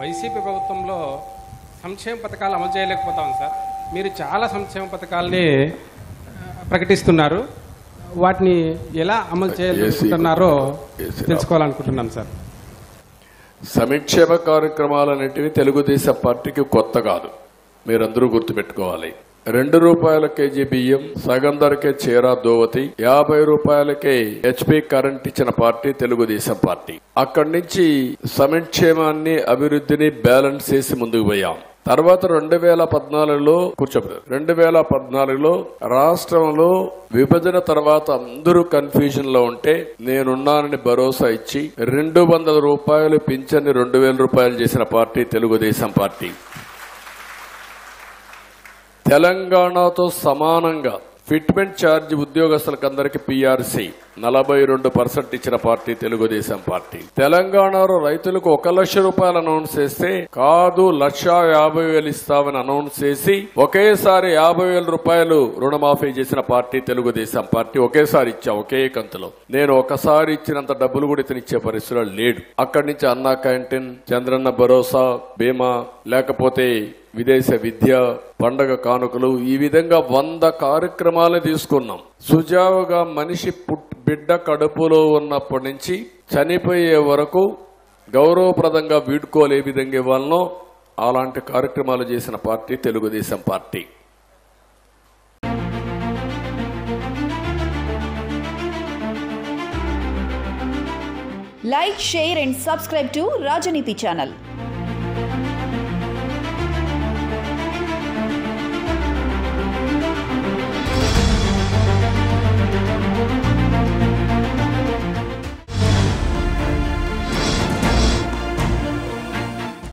YCP ప్రభుత్వంలో సంక్షేమ పథకాలు అమలు చేయలేకపోతాం సార్ మీరు చాలా సంక్షేమ పథకాలని ఆ, ప్రకటిస్తున్నారు వాటిని ఎలా అమలు చేయాలనుకుంటున్నారో తెలుసుకోవాలనుకుంటున్నాను సార్ సంక్షేమ కార్యక్రమాలన్నింటివి తెలుగుదేశం పార్టీకి కొత్త కాదు మీరందరూ గుర్తుపెట్టుకోవాలి రెండు రూపాయల కేజీ బియ్యం సగం ధరకే చీర దోవతి యాభై రూపాయలకే హెచ్పి కరెంట్ ఇచ్చిన పార్టీ తెలుగుదేశం పార్టీ అక్కడి నుంచి సంక్షేమాన్ని అభివృద్ధిని బ్యాలెన్స్ చేసి ముందుకు పోయాం తర్వాత రెండు వేల పద్నాలుగులో కూర్చోబెట్టారు రెండు వేల పద్నాలుగులో రాష్ట్రంలో విభజన తర్వాత అందరూ కన్ఫ్యూజన్ లో ఉంటే నేనున్నానని భరోసా ఇచ్చి రెండు వందల రూపాయలు పింఛన్ని రెండు వేల రూపాయలు చేసిన పార్టీ తెలుగుదేశం పార్టీ తెలంగాణతో సమానంగా ఫిట్మెంట్ ఛార్జ్ ఉద్యోగస్తులకు అందరికి పిఆర్సీ నలభై రెండు పర్సెంట్ ఇచ్చిన పార్టీ తెలుగుదేశం పార్టీ తెలంగాణలో రైతులకు ఒక లక్ష రూపాయలు అనౌన్స్ చేస్తే కాదు లక్ష యాభై వేలు ఇస్తామని అనౌన్స్ చేసి ఒకేసారి యాభై వేల రూపాయలు రుణమాఫీ చేసిన పార్టీ తెలుగుదేశం పార్టీ ఒకేసారి ఇచ్చా ఒకే కంతులో నేను ఒకసారి ఇచ్చినంత డబ్బులు కూడా ఇతను ఇచ్చే పరిస్థితుల్లో లేడు అక్కడి నుంచి అన్నా క్యాంటీన్ చంద్రన్న భరోసా బీమా లేకపోతే విదేశ విద్య పండగ కానుకలు ఈ విధంగా వంద కార్యక్రమాలు తీసుకున్నాం సుజావుగా మనిషి పుట్ బిడ్డ కడుపులో ఉన్నప్పటి నుంచి చనిపోయే వరకు గౌరవప్రదంగా వీడుకోలే విధంగా ఇవ్వాలనో అలాంటి కార్యక్రమాలు చేసిన party Telugu Desam party Like, share, and subscribe to Rajaniti channel.